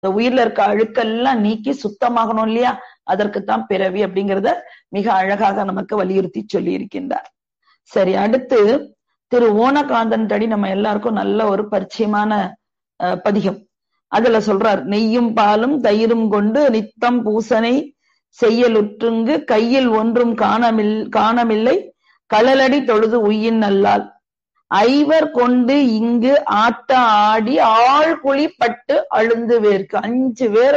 இந்த உயிர்ல இருக்க அழுக்கெல்லாம் நீக்கி சுத்தமாகணும் இல்லையா அதற்குத்தான் பிறவி அப்படிங்கிறத மிக அழகாக நமக்கு வலியுறுத்தி சொல்லி இருக்கின்றார் சரி அடுத்து திரு ஓனகாந்தன் தடி நம்ம எல்லாருக்கும் நல்ல ஒரு பரிச்சயமான அஹ், பதிகம் அதுல சொல்றார் நெய்யும் பாலும் தயிரும் கொண்டு நித்தம் பூசனை செய்யலுற்றுங்கு கையில் ஒன்றும் காணமில் காணமில்லை களலடி தொழுது உய்யின் நல்லால் ஐவர் கொண்டு இங்கு ஆட்ட ஆடி ஆள் குழி பட்டு அழுந்து வேர்க்கு அஞ்சு பேர்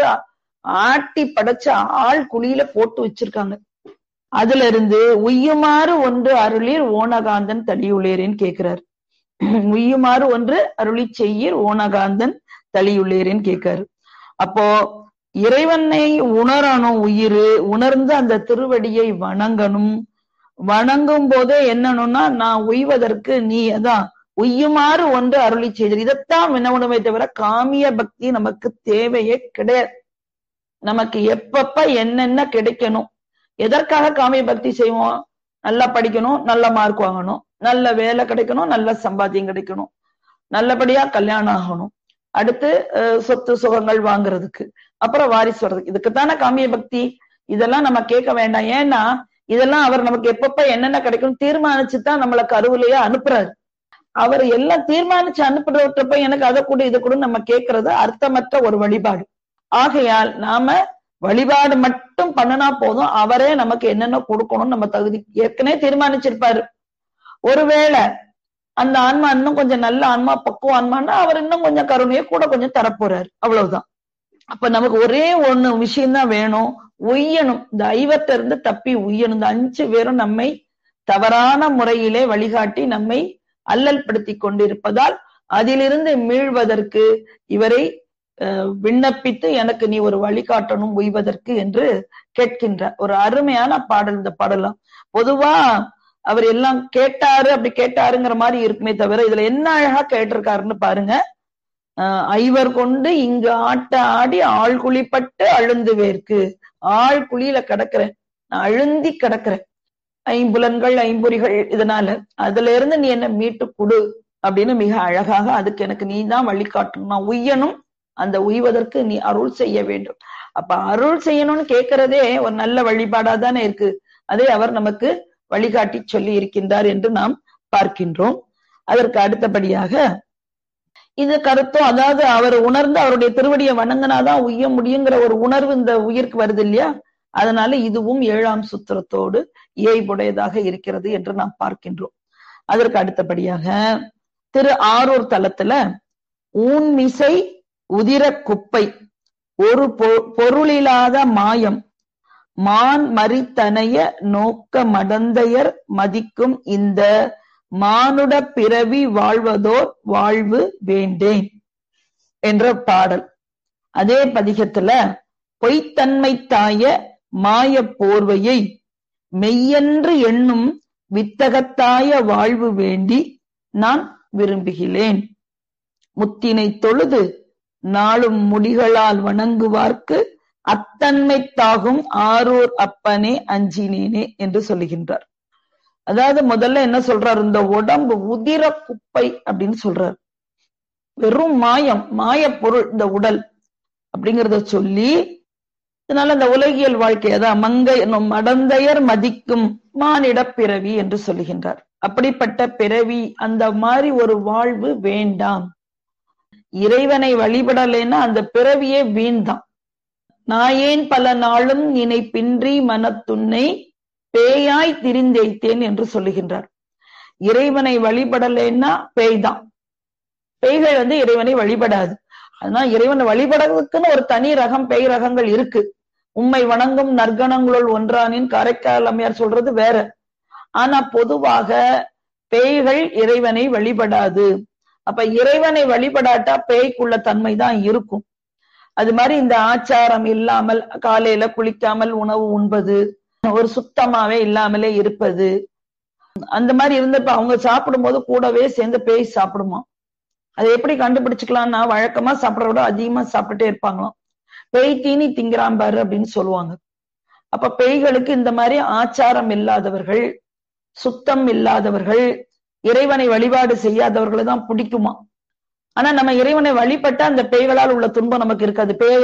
ஆட்டி படைச்ச ஆள் குழியில போட்டு வச்சிருக்காங்க அதுல இருந்து உய்யுமாறு ஒன்று அருளிர் ஓனகாந்தன் தடியுளேரேன்னு கேக்குறாரு உய்யுமாறு ஒன்று அருளி செய்யீர் ஓனகாந்தன் தளியுள்ளேரேன்னு கேட்காரு அப்போ இறைவனை உணரணும் உயிர் உணர்ந்து அந்த திருவடியை வணங்கணும் வணங்கும் போதே என்னணும்னா நான் உய்வதற்கு நீ அதான் உய்யுமாறு ஒன்று அருளி செய்தது இதைத்தான் வினவுணுமே தவிர காமிய பக்தி நமக்கு தேவையே கிடையாது நமக்கு எப்பப்ப என்னென்ன கிடைக்கணும் எதற்காக காமிய பக்தி செய்வோம் நல்லா படிக்கணும் நல்ல மார்க் வாங்கணும் நல்ல வேலை கிடைக்கணும் நல்ல சம்பாத்தியம் கிடைக்கணும் நல்லபடியா கல்யாணம் ஆகணும் அடுத்து அஹ், சொத்து சுகங்கள் வாங்குறதுக்கு அப்புறம் வாரிசு வர்றதுக்கு இதுக்குத்தானே காமிய பக்தி இதெல்லாம் நம்ம கேட்க வேண்டாம் ஏன்னா இதெல்லாம் அவர் நமக்கு எப்பப்ப என்னென்ன கிடைக்கும் தீர்மானிச்சுதான் நம்மளை கருவிலேயே அனுப்புறாரு அவர் எல்லாம் தீர்மானிச்சு அனுப்புறப்ப எனக்கு அதை கூட இதை கூட நம்ம கேட்கறது அர்த்தமற்ற ஒரு வழிபாடு ஆகையால் நாம வழிபாடு மட்டும் பண்ணுனா போதும் அவரே நமக்கு என்னென்ன கொடுக்கணும் நம்ம தகுதி ஏற்கனவே தீர்மானிச்சிருப்பாரு ஒருவேளை அந்த ஆன்மா இன்னும் கொஞ்சம் நல்ல ஆன்மா பக்குவ ஆன்மான்னா அவர் இன்னும் கொஞ்சம் கருணையை கூட கொஞ்சம் தரப்போறாரு அவ்வளவுதான் அப்ப நமக்கு ஒரே ஒண்ணு விஷயம்தான் வேணும் உய்யணும் இந்த ஐவத்த இருந்து தப்பி உய்யணும் இந்த அஞ்சு பேரும் நம்மை தவறான முறையிலே வழிகாட்டி நம்மை அல்லல் படுத்தி கொண்டிருப்பதால் அதிலிருந்து மீள்வதற்கு இவரை அஹ், விண்ணப்பித்து எனக்கு நீ ஒரு வழிகாட்டணும் உய்வதற்கு என்று கேட்கின்றார் ஒரு அருமையான பாடல் இந்த பாடலாம் பொதுவா அவர் எல்லாம் கேட்டாரு அப்படி கேட்டாருங்கிற மாதிரி இருக்குமே தவிர இதுல என்ன அழகா கேட்டிருக்காருன்னு பாருங்க ஆஹ் ஐவர் கொண்டு இங்கு ஆட்ட ஆடி ஆள் குழிப்பட்டு அழுந்து வேர்க்கு ஆள் குழியில கிடக்குறேன் நான் அழுந்தி கிடக்குறேன் ஐம்புலன்கள் ஐம்பொறிகள் இதனால அதுல இருந்து நீ என்ன மீட்டு கொடு அப்படின்னு மிக அழகாக அதுக்கு எனக்கு நீ தான் வழிகாட்டணும் நான் உய்யணும் அந்த உய்வதற்கு நீ அருள் செய்ய வேண்டும் அப்ப அருள் செய்யணும்னு கேட்கிறதே ஒரு நல்ல வழிபாடா தானே இருக்கு அதை அவர் நமக்கு வழிகாட்டி சொல்லி இருக்கின்றார் என்று நாம் பார்க்கின்றோம் அதற்கு அடுத்தபடியாக இது கருத்தும் அதாவது அவர் உணர்ந்து அவருடைய திருவடியை வணங்கினாதான் உய்ய முடியுங்கிற ஒரு உணர்வு இந்த உயிருக்கு வருது இல்லையா அதனால இதுவும் ஏழாம் சுத்திரத்தோடு இயைபுடையதாக இருக்கிறது என்று நாம் பார்க்கின்றோம் அதற்கு அடுத்தபடியாக திரு ஆரூர் தலத்துல ஊன்மிசை உதிர குப்பை ஒரு பொ- பொருளில்லாத மாயம் மான் மறித்தனைய நோக்க மடந்தையர் மதிக்கும் இந்த மானுட பிறவி வாழ்வதோர் வாழ்வு வேண்டேன் என்ற பாடல் அதே பதிகத்துல பொய்த்தன்மை தாய மாய போர்வையை மெய்யென்று எண்ணும் வித்தகத்தாய வாழ்வு வேண்டி நான் விரும்புகிறேன் முத்தினை தொழுது நாளும் முடிகளால் வணங்குவார்க்கு அத்தன்மை தாகும் ஆரூர் அப்பனே அஞ்சினேனே என்று சொல்லுகின்றார் அதாவது முதல்ல என்ன சொல்றாரு இந்த உடம்பு உதிர குப்பை அப்படின்னு சொல்றாரு வெறும் மாயம் மாய பொருள் இந்த உடல் அப்படிங்கறத சொல்லி இதனால இந்த உலகியல் வாழ்க்கை அதான் மங்கை என்னும் மடந்தையர் மதிக்கும் மானிட பிறவி என்று சொல்லுகின்றார் அப்படிப்பட்ட பிறவி அந்த மாதிரி ஒரு வாழ்வு வேண்டாம் இறைவனை வழிபடலைன்னா அந்த பிறவியே வீண்தான் நாயேன் பல நாளும் நினைப்பின்றி மனத்துன்னை பேயாய் திரிந்தேய்த்தேன் என்று சொல்லுகின்றார் இறைவனை வழிபடலைன்னா பேய்தான் பேய்கள் வந்து இறைவனை வழிபடாது அதனால இறைவனை வழிபடுறதுக்குன்னு ஒரு தனி ரகம் பேய் ரகங்கள் இருக்கு உம்மை வணங்கும் நற்கணங்களுள் ஒன்றானின் காரைக்கால் அம்மையார் சொல்றது வேற ஆனா பொதுவாக பேய்கள் இறைவனை வழிபடாது அப்ப இறைவனை வழிபடாட்டா பேய்க்குள்ள தன்மை தான் இருக்கும் அது மாதிரி இந்த ஆச்சாரம் இல்லாமல் காலையில குளிக்காமல் உணவு உண்பது ஒரு சுத்தமாவே இல்லாமலே இருப்பது அந்த மாதிரி இருந்தப்ப அவங்க சாப்பிடும்போது கூடவே சேர்ந்து பேய் சாப்பிடுமா அதை எப்படி கண்டுபிடிச்சுக்கலாம்னா வழக்கமா சாப்பிடறத விட அதிகமா சாப்பிட்டுட்டே இருப்பாங்களாம் பேய் தீனி திங்கிறான் பாரு அப்படின்னு சொல்லுவாங்க அப்ப பேய்களுக்கு இந்த மாதிரி ஆச்சாரம் இல்லாதவர்கள் சுத்தம் இல்லாதவர்கள் இறைவனை வழிபாடு செய்யாதவர்களை தான் பிடிக்குமா ஆனா நம்ம இறைவனை வழிபட்ட அந்த பேய்களால் உள்ள துன்பம் நமக்கு இருக்காது பேய்